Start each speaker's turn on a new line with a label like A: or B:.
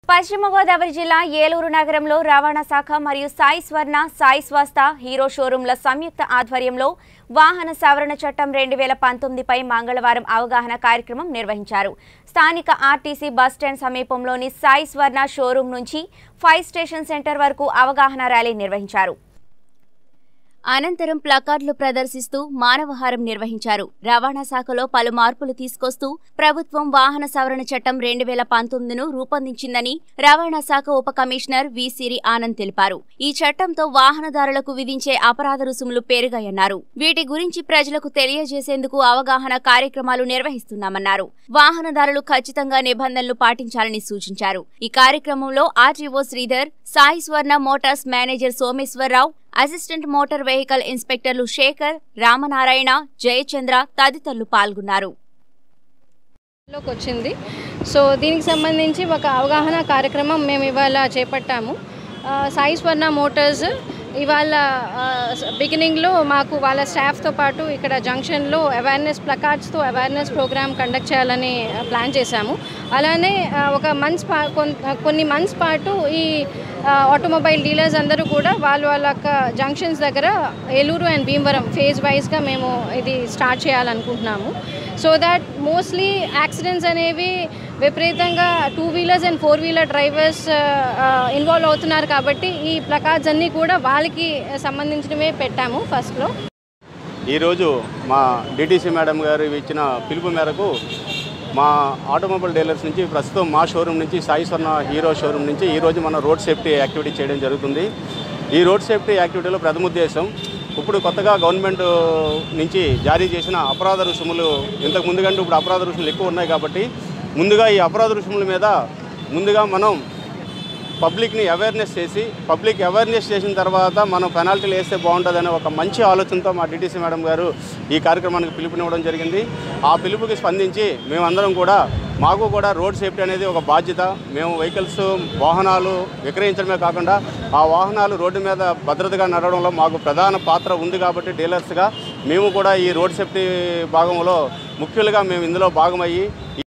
A: పశ్చిమ గోదావరి జిల్లా ఏలూరు నగరంలో రవాణా శాఖ మరియు సాయి స్వర్ణ సాయి స్వస్థ హీరో షోరూంల సంయుక్త ఆధ్వర్యంలో వాహన సవరణ చట్టం రెండు వేల పంతొమ్మిదిపై మంగళవారం అవగాహన కార్యక్రమం నిర్వహించారు స్థానిక ఆర్టీసీ బస్టాండ్ సమీపంలోని సాయి స్వర్ణ షోరూం నుంచి ఫైవ్ స్టేషన్ సెంటర్ వరకు అవగాహన ర్యాలీ నిర్వహించారు అనంతరం ప్లకార్డులు ప్రదర్శిస్తూ మానవహారం నిర్వహించారు రవాణా శాఖలో పలు మార్పులు తీసుకొస్తూ ప్రభుత్వం వాహన సవరణ చట్టం రెండు వేల పంతొమ్మిదిను రూపొందించిందని రవాణా శాఖ ఉప కమిషనర్ వి సిరి ఆనంద్ తెలిపారు ఈ చట్టంతో వాహనదారులకు విధించే అపరాధ రుసుములు పెరిగాయన్నారు వీటి గురించి ప్రజలకు తెలియజేసేందుకు అవగాహన కార్యక్రమాలు నిర్వహిస్తున్నామన్నారు వాహనదారులు ఖచ్చితంగా నిబంధనలు పాటించాలని సూచించారు ఈ కార్యక్రమంలో RTO Sridhar Sai Swarna motors manager Someswararao assistant motor vehicle ఇన్స్పెక్టర్లు శేఖర్ రామనారాయణ జయచంద్ర తదితరులు పాల్గొన్నారు
B: లోకి వచ్చింది సో దీనికి సంబంధించి ఒక అవగాహన కార్యక్రమం మేము ఇవాళ చేపట్టాము ఆ, సాయి స్వర్ణ మోటార్స్ ఇవాళ బిగినింగ్లో మాకు వాళ్ళ స్టాఫ్తో పాటు ఇక్కడ జంక్షన్లో అవేర్నెస్ ప్లకార్డ్స్తో అవేర్నెస్ ప్రోగ్రామ్ కండక్ట్ చేయాలని ప్లాన్ చేశాము అలానే ఆ, ఒక మంత్స్ పా కొన్- కొన్ని మంత్స్ పాటు ఈ ఆటోమొబైల్ డీలర్స్ అందరూ కూడా వాళ్ళ వాళ్ళ యొక్క జంక్షన్స్ దగ్గర ఏలూరు అండ్ భీమవరం ఫేజ్ వైజ్గా మేము ఇది స్టార్ట్ చేయాలనుకుంటున్నాము సో దాట్ మోస్ట్లీ యాక్సిడెంట్స్ అనేవి విపరీతంగా two wheelers and four wheeler drivers involve అవుతున్నారు కాబట్టి ఈ ప్లకార్డ్స్ అన్నీ కూడా వాళ్ళకి సంబంధించినవే పెట్టాము ఫస్ట్లో
C: ఈరోజు మా డిటీసీ మేడం గారు ఇచ్చిన పిలుపు మేరకు మా ఆటోమొబైల్ డీలర్స్ నుంచి ప్రస్తుతం మా షోరూమ్ నుంచి సాయి స్వర్ణ హీరో షోరూమ్ నుంచి ఈరోజు మనం రోడ్ సేఫ్టీ యాక్టివిటీ చేయడం జరుగుతుంది ఈ రోడ్ సేఫ్టీ యాక్టివిటీలో ప్రథమ ఉద్దేశం ఇప్పుడు కొత్తగా గవర్నమెంట్ నుంచి జారీ చేసిన అపరాధ రుసుములు ఇంతకు ముందు కంటే ఇప్పుడు అపరాధ రుసుములు ఎక్కువ ఉన్నాయి కాబట్టి ముందుగా ఈ అపరాధ రుసుముల మీద ముందుగా మనం పబ్లిక్ని అవేర్నెస్ చేసి పబ్లిక్ అవేర్నెస్ చేసిన తర్వాత మనం పెనాల్టీలు వేస్తే బాగుంటుందనే ఒక మంచి ఆలోచనతో మా డిటీసీ మేడం గారు ఈ కార్యక్రమానికి పిలుపునివ్వడం జరిగింది ఆ పిలుపుకి స్పందించి మేమందరం కూడా మాకు కూడా రోడ్ సేఫ్టీ అనేది ఒక బాధ్యత మేము వెహికల్స్ వాహనాలు విక్రయించడమే కాకుండా ఆ వాహనాలు రోడ్డు మీద భద్రతగా నడవడంలో మాకు ప్రధాన పాత్ర ఉంది కాబట్టి డీలర్స్గా మేము కూడా ఈ రోడ్ సేఫ్టీ భాగంలో ముఖ్యులుగా మేము ఇందులో భాగమయ్యి